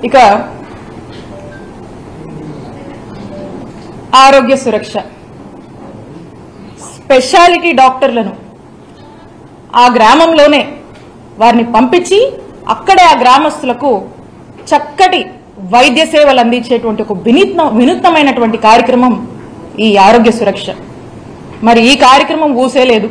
ఇక ఆరోగ్య సురక్ష స్పెషాలిటీ డాక్టర్లను ఆ గ్రామంలోనే వారిని పంపించి అక్కడే ఆ గ్రామస్తులకు చక్కటి వైద్య సేవలు అందించేటువంటి ఒక వినూత్న వినూత్నమైనటువంటి కార్యక్రమం ఈ ఆరోగ్య సురక్ష మరి ఈ కార్యక్రమం ఊసేలేదు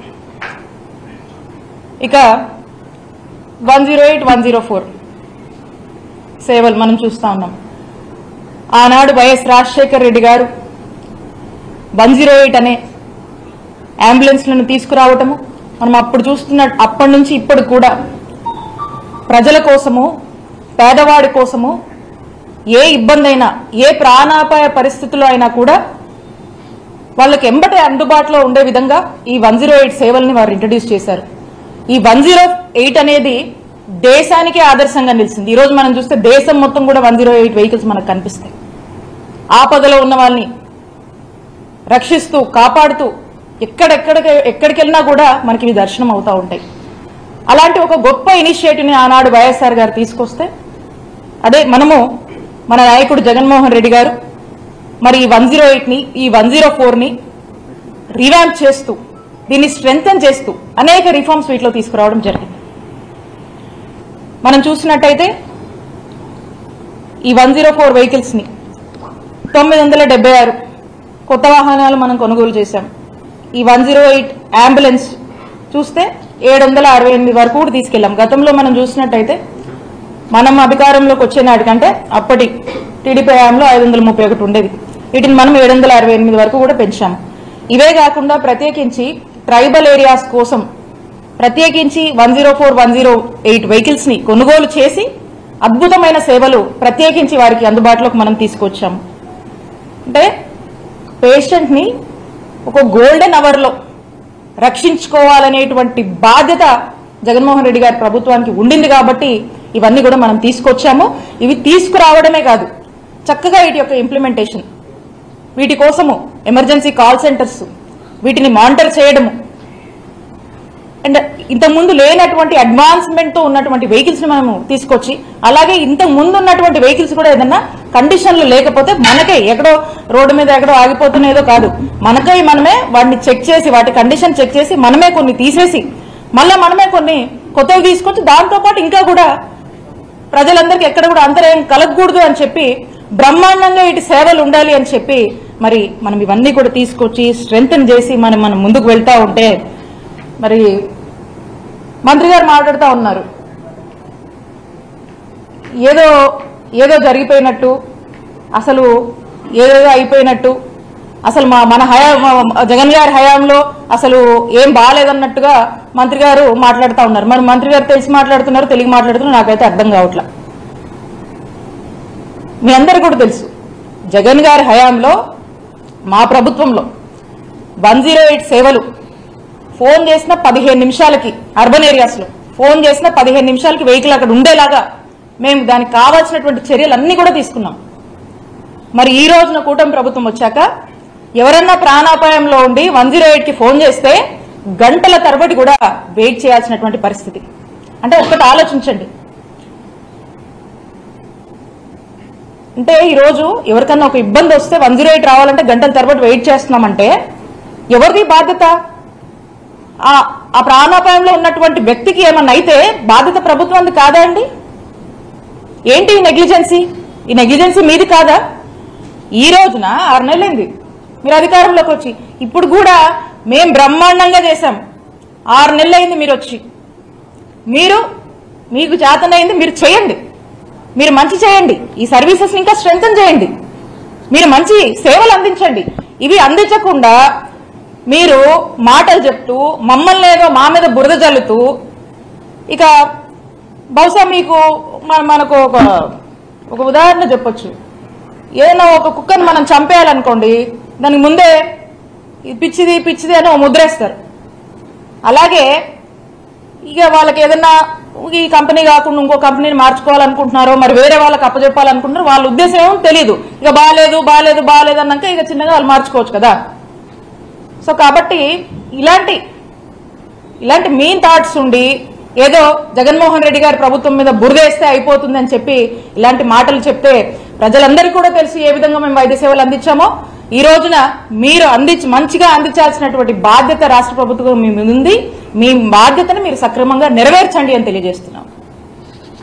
ఇక one zero eight one zero four సేవలు మనం చూస్తా ఉన్నాం ఆనాడు వైఎస్ రాజశేఖర్ రెడ్డి గారు వన్ జీరో ఎయిట్ అనే అంబులెన్స్లను తీసుకురావటము మనం అప్పుడు చూస్తున్న అప్పటి నుంచి ఇప్పటికి కూడా ప్రజల కోసము పేదవాడి కోసము ఏ ఇబ్బంది అయినా ఏ ప్రాణాపాయ పరిస్థితుల్లో అయినా కూడా వాళ్ళకి ఎంబటే అందుబాటులో ఉండే విధంగా ఈ వన్ జీరో ఎయిట్ సేవల్ని వారు ఇంట్రడ్యూస్ చేశారు ఈ వన్ జీరో ఎయిట్ అనేది దేశానికే ఆదర్శంగా నిలిచింది ఈ రోజు మనం చూస్తే దేశం మొత్తం కూడా వన్ జీరో ఎయిట్ వెహికల్స్ మనకు కనిపిస్తాయి ఆపదలో ఉన్న వాళ్ళని రక్షిస్తూ కాపాడుతూ ఎక్కడెక్కడికి ఎక్కడికి వెళ్ళినా కూడా మనకి ఇవి దర్శనం అవుతూ ఉంటాయి అలాంటి ఒక గొప్ప ఇనిషియేటివ్ని ఆనాడు వైఎస్ఆర్ గారు తీసుకొస్తే అదే మనము మన నాయకుడు జగన్మోహన్ రెడ్డి గారు మరి ఈ వన్ జీరో ఎయిట్ని ఈ వన్ జీరో ఫోర్ని రివాంప్ చేస్తూ దీన్ని స్ట్రెంగ్తన్ చేస్తూ అనేక రిఫార్మ్స్ వీటిలో తీసుకురావడం జరిగింది మనం చూసినట్టయితే ఈ వన్ జీరో ఫోర్ వెహికల్స్ని తొమ్మిది వందల డెబ్బై ఆరు కొత్త వాహనాలు మనం కొనుగోలు చేశాం ఈ వన్ జీరో ఎయిట్ అంబులెన్స్ చూస్తే ఏడు వందల అరవై ఎనిమిది వరకు కూడా తీసుకెళ్ళాం గతంలో మనం చూసినట్టయితే మనం అధికారంలోకి వచ్చే నాటికంటే అప్పటి టీడీపీ హయాంలో ఐదు వందల ముప్పై ఒకటి ఉండేది వీటిని మనం ఏడు వందల అరవై ఎనిమిది వరకు కూడా పెంచాము ఇవే కాకుండా ప్రత్యేకించి ట్రైబల్ ఏరియాస్ కోసం ప్రత్యేకించి one zero four one zero eight vehicles ని కొనుగోలు చేసి అద్భుతమైన సేవలు ప్రత్యేకించి వారికి అందుబాటులోకి మనం తీసుకొచ్చాము అంటే పేషెంట్ ని ఒక గోల్డెన్ అవర్ లో రక్షించుకోవాలనేటువంటి బాధ్యత జగన్మోహన్ రెడ్డి గారి ప్రభుత్వానికి ఉండింది కాబట్టి ఇవన్నీ కూడా మనం తీసుకొచ్చాము ఇవి తీసుకురావడమే కాదు చక్కగా వీటి యొక్క ఇంప్లిమెంటేషన్ వీటి కోసము ఎమర్జెన్సీ కాల్ సెంటర్స్ వీటిని మానిటర్ చేయడము అండ్ ఇంతకుముందు లేనటువంటి అడ్వాన్స్మెంట్ తో ఉన్నటువంటి వెహికల్స్ ని మనము తీసుకొచ్చి అలాగే ఇంతకు ముందు ఉన్నటువంటి వెహికల్స్ కూడా ఏదన్నా కండిషన్లు లేకపోతే మనకే ఎక్కడో రోడ్డు మీద ఎక్కడో ఆగిపోతున్నదో కాదు మనకై మనమే వాటిని చెక్ చేసి వాటి కండిషన్ చెక్ చేసి మనమే కొన్ని తీసేసి మళ్ళీ మనమే కొన్ని కొత్తవి తీసుకొచ్చి దాంతో పాటు ఇంకా కూడా ప్రజలందరికీ ఎక్కడ కూడా అంతరేం కలగకూడదు అని చెప్పి బ్రహ్మాండంగా ఇటు సేవలు ఉండాలి అని చెప్పి మరి మనం ఇవన్నీ కూడా తీసుకొచ్చి స్ట్రెంగ్ చేసి మనం మనం ముందుకు వెళ్తా ఉంటే మరి మంత్రి గారు మాట్లాడుతూ ఉన్నారు ఏదో ఏదో జరిగిపోయినట్టు అసలు ఏదేదో అయిపోయినట్టు అసలు మా మన హయా మా- జగన్ గారి హయాంలో అసలు ఏం బాగాలేదన్నట్టుగా మంత్రి గారు మాట్లాడుతూ ఉన్నారు మరి మంత్రి గారు తెలిసి మాట్లాడుతున్నారు తెలుగు మాట్లాడుతున్నారు నాకైతే అర్థం కావట్లా మీ అందరికీ కూడా తెలుసు జగన్ గారి హయాంలో మా ప్రభుత్వంలో వన్ జీరో ఎయిట్ సేవలు ఫోన్ చేసిన పదిహేను నిమిషాలకి అర్బన్ ఏరియాస్లో ఫోన్ చేసిన పదిహేను నిమిషాలకి వెహికల్ అక్కడ ఉండేలాగా మేము దానికి కావాల్సినటువంటి చర్యలు అన్ని కూడా తీసుకున్నాం మరి ఈ రోజున కూటమి ప్రభుత్వం వచ్చాక ఎవరన్నా ప్రాణాపాయంలో ఉండి వన్ జీరో కి ఫోన్ చేస్తే గంటల తరబడి కూడా వెయిట్ చేయాల్సినటువంటి పరిస్థితి అంటే ఒక్కటి ఆలోచించండి అంటే ఈ రోజు ఎవరికన్నా ఒక ఇబ్బంది వస్తే వన్ జీరో ఎయిట్ రావాలంటే గంటల తరబడి వెయిట్ చేస్తున్నామంటే ఎవరిది బాధ్యత ఆ ఆ ప్రాణాపాయంలో ఉన్నటువంటి వ్యక్తికి ఏమన్నా అయితే బాధ్యత ప్రభుత్వంది కాదా అండి ఏంటి ఈ నెగ్లిజెన్సీ ఈ నెగ్లిజెన్సీ మీది కాదా ఈ రోజున ఆరు నెలలైంది మీరు అధికారంలోకి వచ్చి ఇప్పుడు కూడా మేం బ్రహ్మాండంగా చేశాం ఆరు నెలలైంది మీరు వచ్చి మీరు మీకు చేతనైంది మీరు చేయండి మీరు మంచి చేయండి ఈ సర్వీసెస్ ఇంకా స్ట్రెంగ్తన్ చేయండి మీరు మంచి సేవలు అందించండి ఇవి అందించకుండా మీరు మాటలు చెప్తూ మమ్మల్ని ఏదో మా మీద బురద జల్లుతూ ఇక బహుశా మీకు మన- మనకు ఒక ఒక ఉదాహరణ చెప్పొచ్చు ఏదైనా ఒక కుక్కని మనం చంపేయాలనుకోండి దానికి ముందే ఇది పిచ్చిది పిచ్చిది అని ఓ ముద్రేస్తారు అలాగే ఇక వాళ్ళకి ఏదన్నా ఈ కంపెనీ కాకుండా ఇంకో కంపెనీని మార్చుకోవాలనుకుంటున్నారో మరి వేరే వాళ్ళకి అప్పచెప్పాలనుకుంటున్నారు వాళ్ళ ఉద్దేశం ఏమో తెలియదు ఇక బాగాలేదు బాగాలేదు బాగాలేదు అన్నాక ఇక చిన్నగా వాళ్ళు మార్చుకోవచ్చు కదా సో కాబట్టి ఇలాంటి ఇలాంటి మీన్ థాట్స్ ఉండి ఏదో జగన్మోహన్ రెడ్డి గారి ప్రభుత్వం మీద బురదేస్తే అయిపోతుందని చెప్పి ఇలాంటి మాటలు చెప్తే ప్రజలందరికీ కూడా తెలిసి ఏ విధంగా మేము వైద్య సేవలు అందించామో ఈ రోజున మీరు అందించి మంచిగా అందించాల్సినటువంటి బాధ్యత రాష్ట్ర ప్రభుత్వం మీ మీద ఉంది మీ బాధ్యతను మీరు సక్రమంగా నెరవేర్చండి అని తెలియజేస్తుంది